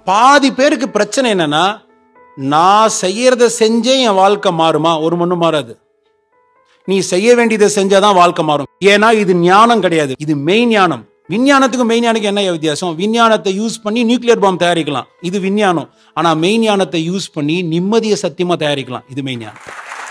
பாதி பேருக்கு பிரச்சனை என்னன்னா நான் செய்யறத செஞ்சே என் வாழ்க்கை மாறுமா ஒரு மண்ணும் மாறாது நீ செய்ய வேண்டியதை செஞ்சாதான் வாழ்க்கை மாறும் ஏன்னா இது ஞானம் கிடையாது இது மெய் ஞானம் விஞ்ஞானத்துக்கும் மெய்ஞானுக்கு என்ன வித்தியாசம் விஞ்ஞானத்தை யூஸ் பண்ணி நியூக்ளியர் பாம் தயாரிக்கலாம் இது விஞ்ஞானம் ஆனா மெய்ஞானத்தை யூஸ் பண்ணி நிம்மதியை சத்தியமா தயாரிக்கலாம் இது மெய்ஞானம்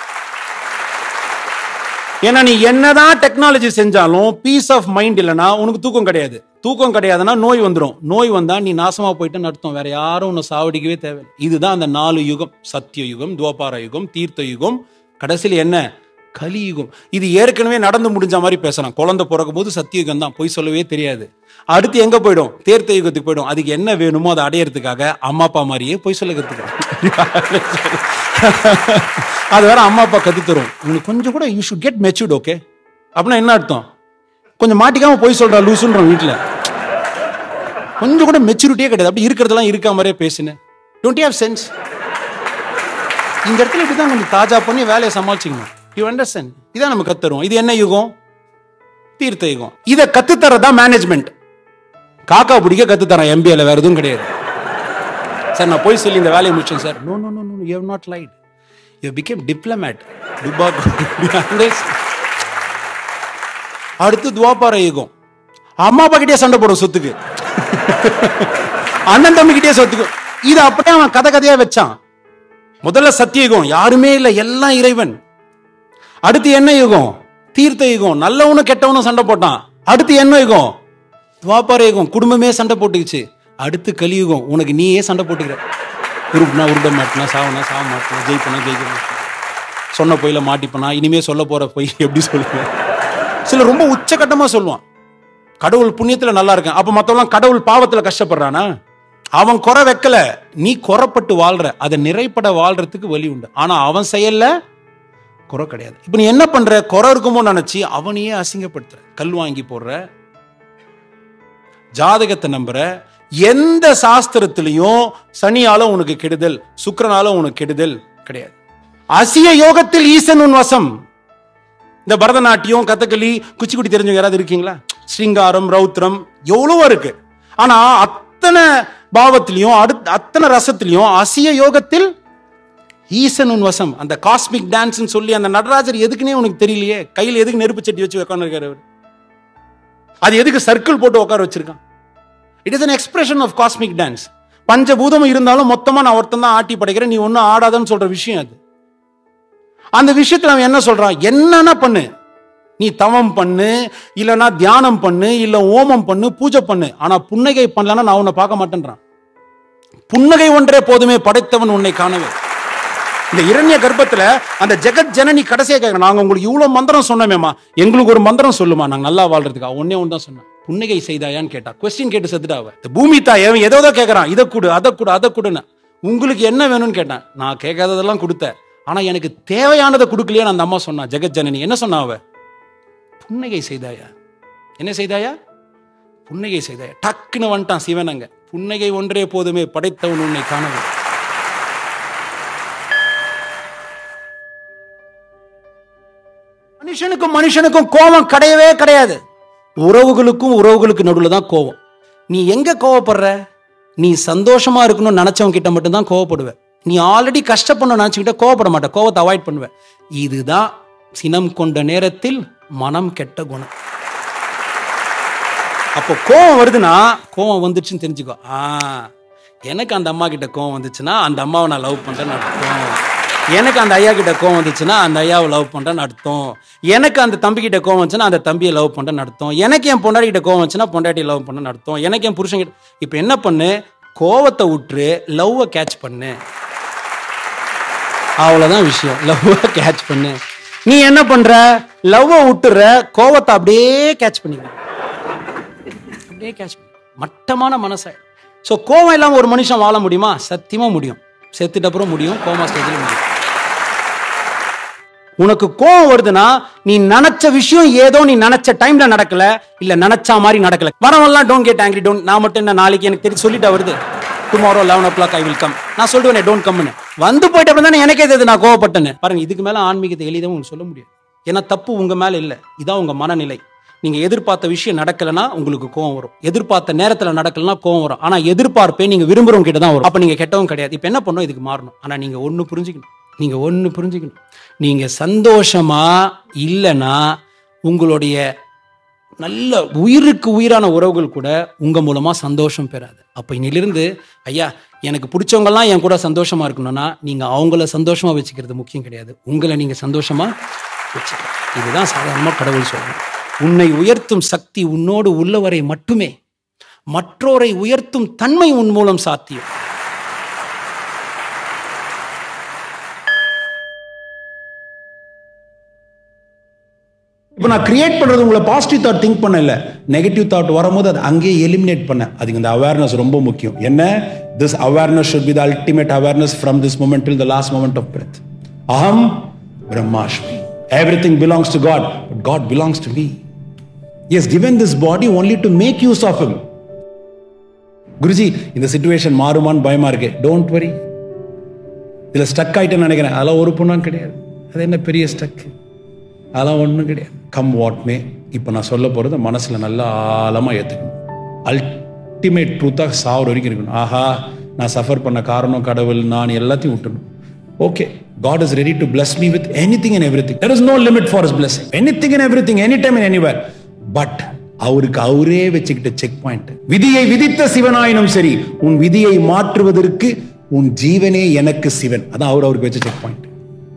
ஏன்னா நீ என்னதான் டெக்னாலஜி செஞ்சாலும் பீஸ் ஆஃப் மைண்ட் இல்லைன்னா உனக்கு தூக்கம் கிடையாது தூக்கம் கிடையாதுன்னா நோய் வந்துடும் நோய் வந்தா நீ நாசமா போயிட்டு அர்த்தம் வேற யாரும் உன்னை சாவடிக்கவே தேவையில்லை இதுதான் அந்த நாலு யுகம் சத்திய யுகம் துவாபார யுகம் தீர்த்த யுகம் கடைசியில் என்ன கலியுகம் இது ஏற்கனவே நடந்து முடிஞ்ச மாதிரி பேசலாம் குழந்தை பிறக்கும் போது சத்தியுகம் தான் பொய் சொல்லவே தெரியாது அடுத்து எங்க போயிடும் தேர்த்த யுகத்துக்கு போயிடும் அதுக்கு என்ன வேணுமோ அதை அடையறதுக்காக அம்மா அப்பா மாதிரியே பொய் சொல்ல கத்துக்கிறோம் அது வேற அம்மா அப்பா கத்து தரும் உனக்கு கொஞ்சம் கூட you should get matured okay அப்படின்னா என்ன அர்த்தம் கொஞ்சம் மாட்டிக்காம பொய் சொல்றா லூசுன்றோம் வீட்டுல கொஞ்சம் கூட மெச்சூரிட்டியே கிடையாது அப்படி இருக்கிறதெல்லாம் இருக்க மாதிரியே பேசுனேன் டோன்ட் ஹேவ் சென்ஸ் இந்த இடத்துல இப்படிதான் கொஞ்சம் தாஜா பண்ணி வேலையை சமாளிச்சிக்கணும் யூ அண்டர்ஸ்டாண்ட் இதான் நம்ம கத்துறோம் இது என்ன யுகம் தீர்த்த யுகம் இதை கத்துத்தரதா மேனேஜ்மெண்ட் காக்கா பிடிக்க கத்துத்தரேன் எம்பிஏல வேற எதுவும் கிடையாது சார் நான் போய் சொல்லி இந்த வேலையை முடிச்சேன் sir no no no no you have not light you become diplomat டுபாக் அடுத்து துவாபார யுகம் அம்மா அப்பா கிட்டே சண்டை போடும் சொத்துக்கு அண்ணன் தம்பி கிட்டே சொத்துக்கு இது அப்படியே அவன் கதை கதையா வச்சான் முதல்ல சத்தியயுகம் யாருமே இல்லை எல்லாம் இறைவன் அடுத்து என்ன யுகம் தீர்த்த யுகம் நல்லவனும் கெட்டவனும் சண்டை போட்டான் அடுத்து என்ன யுகம் துவாபார யுகம் குடும்பமே சண்டை போட்டுக்குச்சு அடுத்து கலியுகம் உனக்கு நீயே சண்டை போட்டுக்கிற உருப்புனா உருட மாட்டினா சாவனா சாவ மாட்டினா ஜெயிப்பனா ஜெயிக்க மாட்டேனா சொன்ன பொய்ல மாட்டிப்பனா இனிமே சொல்ல போற பொய் எப்படி சொல்லுவேன் சில ரொம்ப உச்சகட்டமா சொல்லுவான் கடவுள் புண்ணியத்துல நல்லா இருக்கேன் அப்ப மத்தவங்க கடவுள் பாவத்துல கஷ்டப்படுறானா அவன் குறை வைக்கல நீ குறைப்பட்டு வாழ்ற அதை நிறைப்பட வாழ்றதுக்கு வழி உண்டு ஆனா அவன் செயல்ல குறை கிடையாது இப்ப நீ என்ன பண்ற குறை இருக்குமோ நினைச்சு அவனையே அசிங்கப்படுத்துற கல் வாங்கி போடுற ஜாதகத்தை நம்புற எந்த சாஸ்திரத்திலையும் சனியால உனக்கு கெடுதல் சுக்கிரனால உனக்கு கெடுதல் கிடையாது அசிய யோகத்தில் ஈசன் உன் வசம் இந்த பரதநாட்டியம் கதகளி குச்சிக்குடி தெரிஞ்சவங்க யாராவது இருக்கீங்களா ஸ்ரீங்காரம் ரௌத்ரம் எவ்வளவோ இருக்கு ஆனா அத்தனை பாவத்திலையும் அடுத்த அத்தனை ரசத்திலையும் அசிய யோகத்தில் ஈசன் உன் வசம் அந்த காஸ்மிக் டான்ஸ்னு சொல்லி அந்த நடராஜர் எதுக்குன்னே உனக்கு தெரியலையே கையில் எதுக்கு நெருப்பு சட்டி வச்சு உட்காந்துருக்காரு அவர் அது எதுக்கு சர்க்கிள் போட்டு உட்கார வச்சிருக்கான் it is an expression of cosmic dance பஞ்சபூதம் இருந்தாலும் மொத்தமா நான் ஒருத்தன் தான் ஆட்டி படைக்கிறேன் நீ ஒன்னும் ஆடாதன்னு சொல்ற விஷயம் அது அந்த விஷயத்துல அவன் என்ன சொல்றான் என்னன்னா பண்ணு நீ தவம் பண்ணு இல்லைன்னா தியானம் பண்ணு இல்ல ஓமம் பண்ணு பூஜை பண்ணு ஆனா புன்னகை பண்ணலன்னா நான் உன்னை பார்க்க மாட்டேன்றான் புன்னகை ஒன்றே போதுமே படைத்தவன் உன்னை காணவே இந்த இரண்ய கர்ப்பத்துல அந்த ஜெகத் ஜனனி கடைசியா கேட்க நாங்க உங்களுக்கு இவ்வளவு மந்திரம் சொன்னமேமா எங்களுக்கு ஒரு மந்திரம் சொல்லுமா நாங்க நல்லா வாழ்றதுக்கு அவ ஒன்னே ஒன்று தான் சொன்னேன் புன்னகை செய்தாயான்னு கேட்டா கொஸ்டின் கேட்டு செத்துட்டா அவ இந்த பூமி தாய் அவன் ஏதோ கேட்கறான் இதை கொடு அதை கொடு அதை கொடுன்னு உங்களுக்கு என்ன வேணும்னு கேட்டேன் நான் கேட்காததெல்லாம் கொடுத்தேன் ஆனா எனக்கு தேவையானதை கொடுக்கலையே அந்த அம்மா சொன்னா ஜெகத் ஜனனி என்ன சொன்னா அவ புன்னகை செய்தாயா என்ன செய்தாயா புன்னகை செய்தாயா டக்குன்னு வந்துட்டான் சிவன் அங்க புன்னகை ஒன்றே போதுமே படைத்தவன் உன்னை காணவே மனுஷனுக்கும் மனுஷனுக்கும் கோபம் கிடையவே கிடையாது உறவுகளுக்கும் உறவுகளுக்கு நடுவில் தான் கோபம் நீ எங்க கோவப்படுற நீ சந்தோஷமா இருக்கணும்னு நினைச்சவங்க கிட்ட மட்டும்தான் கோவப்படுவ நீ ஆல்ரெடி கஷ்டப்படணும் நினைச்சுக்கிட்ட கோவப்பட மாட்ட கோவத்தை அவாய்ட் பண்ணுவ இதுதான் சினம் கொண்ட நேரத்தில் மனம் கெட்ட குணம் அப்போ கோவம் வருதுன்னா கோவம் வந்துச்சுன்னு தெரிஞ்சுக்கோ ஆ எனக்கு அந்த அம்மா கிட்ட கோவம் வந்துச்சுன்னா அந்த அம்மாவை நான் லவ் பண்றேன்னு அர்த்தம் எனக்கு அந்த ஐயா கிட்ட கோவம் வந்துச்சுன்னா அந்த ஐயாவை லவ் பண்றேன்னு அர்த்தம் எனக்கு அந்த தம்பி கிட்ட கோவம் வந்துச்சுன்னா அந்த தம்பியை லவ் பண்றேன்னு அர்த்தம் எனக்கு என் பொண்டாட்டி கிட்ட கோவம் வந்துச்சுன்னா பொண்டாட்டி லவ் பண்ணேன்னு அர்த்தம் எனக்கு என் புருஷன் கிட்ட இப்போ என்ன பண்ணு கோவத்தை விட்டுரு லவ்வை கேட்ச் பண்ணு அவ்வளவுதான் விஷயம் லவ்வை கேட்ச் பண்ணு நீ என்ன பண்ற லவ்வை விட்டுற கோவத்தை அப்படியே கேட்ச் பண்ணிக்க அப்படியே கேட்ச் பண்ணி மட்டமான மனசை ஸோ கோவம் இல்லாம ஒரு மனுஷன் வாழ முடியுமா சத்தியமா முடியும் செத்துட்ட அப்புறம் முடியும் கோமா ஸ்டேஜில் முடியும் உனக்கு கோவம் வருதுன்னா நீ நினைச்ச விஷயம் ஏதோ நீ நினைச்ச டைம்ல நடக்கல இல்ல நினைச்ச மாதிரி நடக்கல வரவெல்லாம் டோன்ட் கெட் ஆங்கிரி டோன்ட் நான் மட்டும் என்ன நாளைக்கு எனக்கு தெரிஞ்சு சொல்லிட்டா வருது tomorrow eleven o'clock I will come நான் சொல்லுவேன் டோன்ட் கம்னு வந்து போயிட்டு அப்புறம் தானே எனக்கே தெரியுது நான் கோவப்பட்டேன்னு பாருங்க இதுக்கு மேல ஆன்மீகத்தை எளிதாக உங்களுக்கு சொல்ல முடியாது ஏன்னா தப்பு உங்க மேல இல்ல இதான் உங்க மனநிலை நீங்க எதிர்பார்த்த விஷயம் நடக்கலைன்னா உங்களுக்கு கோவம் வரும் எதிர்பார்த்த நேரத்துல நடக்கலனா கோவம் வரும் ஆனா எதிர்பார்ப்பே நீங்க விரும்புறவங்க கிட்ட தான் வரும் அப்ப நீங்க கெட்டவங்க கிடையாது இப்போ என்ன பண்ணும் இதுக்கு மாறணும் ஆனா நீங்க ஒண்ணு புரிஞ்சுக்கணும் நீங்க ஒண்ணு புரிஞ்சுக்கணும் நீங்க சந்தோஷமா இல்லைன்னா உங்களுடைய நல்ல உயிருக்கு உயிரான உறவுகள் கூட உங்க மூலமா சந்தோஷம் பெறாது அப்ப இன்னிலிருந்து ஐயா எனக்கு பிடிச்சவங்கலாம் என் கூட சந்தோஷமா இருக்கணும்னா நீங்க அவங்கள சந்தோஷமா வச்சுக்கிறது முக்கியம் கிடையாது உங்களை நீங்க சந்தோஷமா வச்சுக்கணும் இதுதான் சாதாரணமா கடவுள் சொல்றேன் உன்னை உயர்த்தும் சக்தி உன்னோடு உள்ளவரை மட்டுமே மற்றோரை உயர்த்தும் தன்மை உன் மூலம் சாத்தியம் இப்போ நான் கிரியேட் பண்றது உங்களை பாசிட்டிவ் தாட் திங்க் பண்ணல நெகட்டிவ் தாட் வரும்போது அதை அங்கேயே எலிமினேட் பண்ணேன் அதுக்கு இந்த அவேர்னஸ் ரொம்ப முக்கியம் என்ன this awareness should be the ultimate awareness from this moment till the last moment of breath அகம் பிரம்மாஷ்மி every thing belongs to God but God belongs to me has given this body only to make use of him Guruji இந்த situation மாறுமான்னு பயமா இருக்கு don't worry இதில் stuck ஆயிட்டேன்னு நினைக்கிறேன் அதெல்லாம் ஒரு பொண்ணான்னு கிடையாது அது என்ன பெரிய ஸ்டக் அதெல்லாம் ஒன்றும் கிடையாது கம் வாட் மே இப்போ நான் சொல்ல போகிறது மனசில் நல்லா ஆழமாக ஏற்றுக்கணும் அல்டிமேட் ட்ரூத்தாக சாவர வரைக்கும் இருக்கணும் ஆஹா நான் சஃபர் பண்ண காரணம் கடவுள் நான் எல்லாத்தையும் விட்டணும் okay God is ready to bless me with any thing and every thing there is no limit for his blessing any thing and every thing any time anywhere but அவருக்கு அவரே வச்சுக்கிட்ட செக் பாயிண்ட் விதியை விதித்த சிவனாயினும் சரி உன் விதியை மாற்றுவதற்கு உன் ஜீவனே எனக்கு சிவன் அதான் அவர் அவருக்கு வச்ச செக் பாயிண்ட்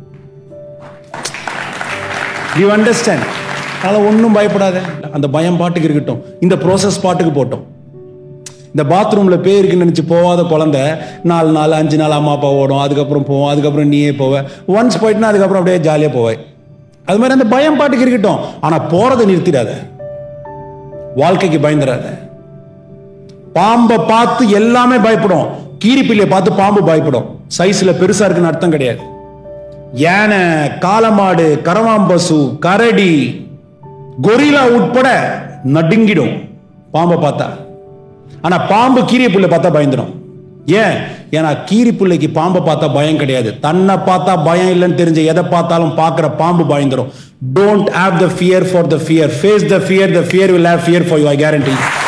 யூ அண்டர்ஸ்டாண்ட் அதனால் ஒன்றும் பயப்படாத அந்த பயம் பாட்டுக்கு இருக்கட்டும் இந்த ப்ரோசஸ் பாட்டுக்கு போட்டோம் இந்த பாத்ரூம்ல பேய் இருக்குன்னு நினைச்சு போகாத குழந்தை நாலு நாள் அஞ்சு நாள் அம்மா அப்பா ஓடும் அதுக்கப்புறம் போவோம் அதுக்கப்புறம் நீயே போவ ஒன்ஸ் போயிட்டுனா அதுக்கப்புறம் அப்படியே ஜாலியாக போவேன் அது மாதிரி அந்த பயம் பாட்டுக்கு இருக்கட்டும் ஆனா போறதை நிறுத்திடாத வாழ்க்கைக்கு பயந்துடாத பாம்பை பார்த்து எல்லாமே பயப்படும் கீரிப்பிள்ளையை பார்த்து பாம்பு பயப்படும் சைஸ்ல பெருசா இருக்குன்னு அர்த்தம் கிடையாது யானை காலமாடு கரவாம்பசு கரடி கொரிலா உட்பட நடுங்கிடும் பாம்பை பார்த்தா ஆனா பாம்பு கீரிய புல்லை பார்த்தா பயந்துடும் ஏன் ஏன்னா கீரி புள்ளைக்கு பாம்பை பார்த்தா பயம் கிடையாது தன்னை பார்த்தா பயம் இல்லைன்னு தெரிஞ்ச எதை பார்த்தாலும் பார்க்குற பாம்பு பயந்துடும் don't have the fear for the fear face the fear the fear will have fear for you I guarantee